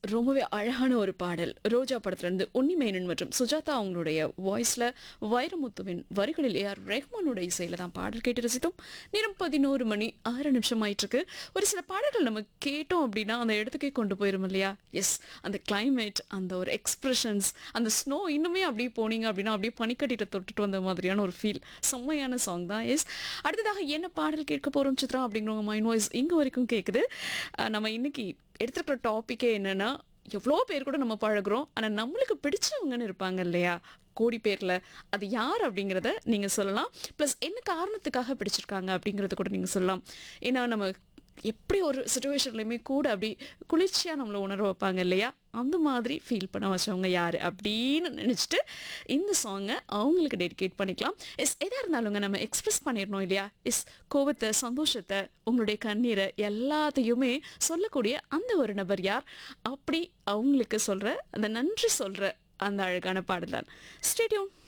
ரொம்பவே அழகான ஒரு பாடல் ரோஜா படத்துல இருந்து உன்னிமேனன் மற்றும் சுஜாதா அவங்களுடைய வாய்ஸ்ல வைரமுத்துவின் வரிகளில் ஏஆர் ரெஹ்மானோட இசையில தான் பாடல் கேட்டு ரசித்தோம் நேரம் பதினோரு மணி ஆறு நிமிஷம் ஆயிட்டு இருக்கு ஒரு சில பாடல்கள் நம்ம கேட்டோம் அப்படின்னா அந்த இடத்துக்கே கொண்டு போயிரும் இல்லையா எஸ் அந்த கிளைமேட் அந்த ஒரு எக்ஸ்பிரஷன்ஸ் அந்த ஸ்னோ இன்னுமே அப்படியே போனீங்க அப்படின்னா அப்படியே பனிக்கட்டிட்ட தொட்டுட்டு வந்த மாதிரியான ஒரு ஃபீல் செம்மையான சாங் தான் எஸ் அடுத்ததாக என்ன பாடல் கேட்க போறோம் சித்ரா அப்படிங்கிறவங்க மைண்ட் வாய்ஸ் இங்க வரைக்கும் கேட்குது அஹ் நம்ம இன்னைக்கு எடுத்துருக்கிற டாப்பிக்கே என்னன்னா எவ்வளோ பேர் கூட நம்ம பழகுறோம் ஆனால் நம்மளுக்கு பிடிச்சவங்கன்னு இருப்பாங்க இல்லையா கோடி பேரில் அது யார் அப்படிங்கிறத நீங்கள் சொல்லலாம் ப்ளஸ் என்ன காரணத்துக்காக பிடிச்சிருக்காங்க அப்படிங்கிறத கூட நீங்கள் சொல்லலாம் ஏன்னா நம்ம எப்படி ஒரு சுச்சுவேஷன்லையுமே கூட அப்படி குளிர்ச்சியாக நம்மளை உணர வைப்பாங்க இல்லையா அந்த மாதிரி ஃபீல் பண்ண வச்சவங்க யார் அப்படின்னு நினச்சிட்டு இந்த சாங்கை அவங்களுக்கு டெடிகேட் பண்ணிக்கலாம் எஸ் எதாக இருந்தாலுங்க நம்ம எக்ஸ்பிரஸ் பண்ணிடணும் இல்லையா எஸ் கோவத்தை சந்தோஷத்தை உங்களுடைய கண்ணீரை எல்லாத்தையுமே சொல்லக்கூடிய அந்த ஒரு நபர் யார் அப்படி அவங்களுக்கு சொல்கிற அந்த நன்றி சொல்கிற அந்த அழகான பாடல் தான் ஸ்டேடியம்